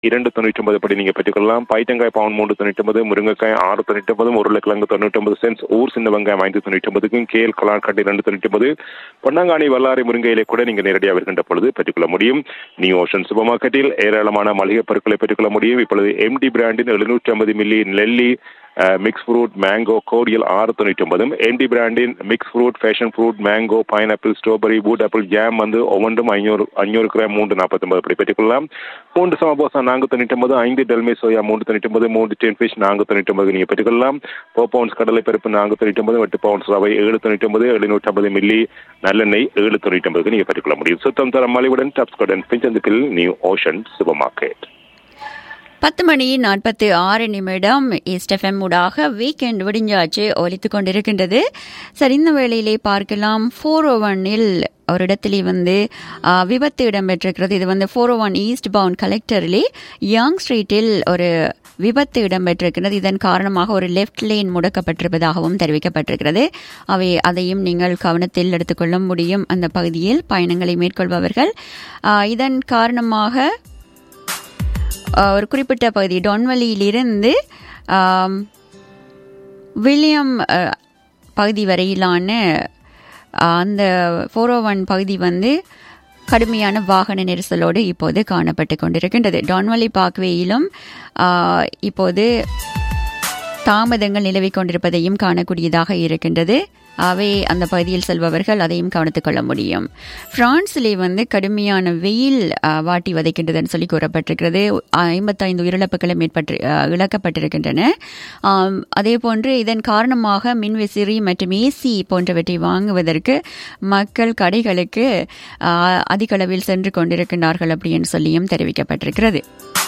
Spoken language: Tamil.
இரண்டு தொண்ணூற்றி ஒன்பது படி நீங்க பெற்றுக்கொள்ளலாம் பைத்தங்காய் பவுன் மூன்று தொண்ணூற்றி ஒன்பது முருங்கைக்காய் ஆறு தொண்ணூற்றி ஒன்பது உருளைக்கிழங்கு தொண்ணூற்றி ஒன்பது சென்ஸ் ஊர் சின்ன வெங்காயம் ஐந்து தொண்ணூற்றி ஒன்பதுக்கும் கேல் கலாக்கட்டி ரெண்டு தொண்ணூற்றி ஒன்பது பொன்னாங்கானி வல்லாரை முருங்கையிலே கூட நீங்க நேரடியாக வருகின்ற பொழுது பெற்றுக்கொள்ள முடியும் நியூ ஓஷன் சூப்பர் மார்க்கெட்டில் ஏராளமான மளிகை பொருட்களை பெற்றுக்கொள்ள முடியும் இப்பொழுது எம்டி பிராண்டின் எழுநூற்றி ஐம்பது மில்லி நெல்லி மிக்ஸ் ஃப்ரூட் மேங்கோ கோடியல் ஆறு தொண்ணூற்றி ஒன்பதும் எம்டி பிராண்டின் mix fruit fashion fruit mango pineapple strawberry பூட் ஆப்பிள் ஜாம் வந்து ஒவ்வொன்றும் ஐநூறு ஐநூறு கிராம் மூன்று நாற்பத்தொன்பது அப்படி பெற்றுக்கொள்ளலாம் மூன்று சமபோசா நான்கு தொண்ணூற்றி ஒன்பது ஐந்து டெல்மே சோயா மூன்று தொண்ணூற்றி ஒன்பது மூன்று டென் ஃபிஷ் நான்கு தொண்ணூற்றி ஒன்பது நீங்கள் பெற்றுக்கொள்ளலாம் ஃபோர் பவுண்ட்ஸ் கடலை பருப்பு நான்கு தொண்ணூற்றி ஒன்பது எட்டு பவுண்ட்ஸ் ரவை ஏழு தொண்ணூற்றி ஒன்பது எழுநூற்றி ஐம்பது மில்லி நல்லெண்ணெய் ஏழு தொண்ணூற்றி ஒன்பதுக்கு நீங்கள் பெற்றுக்கொள்ள முடியும் சுத்தம் தரம் மலிவுடன் டப்ஸ்கடன் பிஞ்சந்துக்கில் நியூ ஓஷன் சூப்பர் மார்க்கெட் பத்து மணி நாற்பத்தி ஆறு நிமிடம் இஸ்டெஃப்எம் ஊடாக வீக்கெண்ட் விடிஞ்சாச்சு ஒலித்து கொண்டிருக்கின்றது சரி இந்த வேளையிலே பார்க்கலாம் ஃபோர் ஓ ஒன்னில் ஒரு இடத்திலே வந்து ஆ, விபத்து இடம்பெற்றிருக்கிறது இது வந்து four o one east bound கலெக்டரிலே யங் ஸ்ட்ரீட்டில் ஒரு விபத்து இடம்பெற்றிருக்கிறது இதன் காரணமாக ஒரு லெஃப்ட் லேன் முடக்கப்பட்டிருப்பதாகவும் தெரிவிக்கப்பட்டிருக்கிறது அவை அதையும் நீங்கள் கவனத்தில் எடுத்துக்கொள்ள முடியும் அந்த பகுதியில் பயணங்களை மேற்கொள்பவர்கள் ஆ, இதன் காரணமாக அஹ், ஒரு குறிப்பிட்ட பகுதி டொன்வலியிலிருந்து ஆம், வில்லியம் அஹ், பகுதி வரையிலான அஹ், அந்த ஃபோர் ஒன் பகுதி வந்து கடுமையான வாகன நெரிசலோடு இப்போது காணப்பட்டு கொண்டிருக்கின்றது டான்வலி பார்க்வேயிலும் ஆஹ், இப்போது தாமதங்கள் நிலவிக் கொண்டிருப்பதையும் காணக்கூடியதாக இருக்கின்றது அவை அந்த பகுதியில் செல்பவர்கள் அதையும் கவனித்துக் கொள்ள முடியும் பிரான்சிலே வந்து கடுமையான வெயில் ஆஹ், வாட்டி வதைக்கின்றதுன்னு சொல்லி கூறப்பட்டிருக்கிறது ஐம்பத்தைந்து உயிரிழப்புகளும் ஏற்பட்டு ஆஹ், இழக்கப்பட்டிருக்கின்றன ஆம், அதே போன்று இதன் காரணமாக மின்விசிறி மற்றும் ஏசி போன்றவற்றை வாங்குவதற்கு மக்கள் கடைகளுக்கு ஆஹ், அதிக அளவில் சென்று கொண்டிருக்கின்றார்கள் அப்படின்னு சொல்லியும் தெரிவிக்கப்பட்டிருக்கிறது